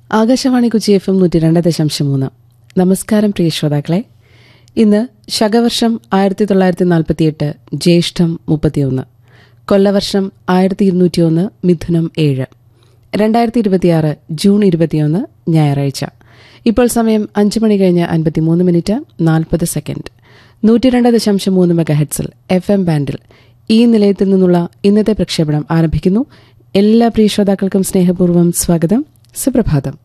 Akashvani Kochi F M നൂറ്റി രണ്ട് ദശാംശം മൂന്ന് നമസ്കാരം പ്രിയ ശ്രോതാക്കളെ ഇന്ന് ശകവർഷം ആയിരത്തി തൊള്ളായിരത്തി നാൽപ്പത്തിയെട്ട് ജ്യേഷ്ഠം മുപ്പത്തിയൊന്ന് കൊല്ലവർഷം ആയിരത്തി ഇരുന്നൂറ്റിയൊന്ന് മിഥുനം ഏഴ് രണ്ടായിരത്തി ഇരുപത്തിയാറ് ജൂൺ ഇരുപത്തിയൊന്ന് ഞായറാഴ്ച ഇപ്പോൾ സമയം അഞ്ച് മണി കഴിഞ്ഞ് അൻപത്തിമൂന്ന് മിനിറ്റ് നാൽപ്പത് സെക്കൻഡ് നൂറ്റിരണ്ട് ദശാംശം മൂന്ന് മെഗാഹെഡ്സിൽ എഫ് എം ബാൻഡിൽ ഈ നിലയത്തിൽ നിന്നുള്ള ഇന്നത്തെ പ്രക്ഷേപണം ആരംഭിക്കുന്നു എല്ലാ പ്രിയ ശ്രോതാക്കൾക്കും സ്നേഹപൂർവ്വം സ്വാഗതം സുപ്രഭാതം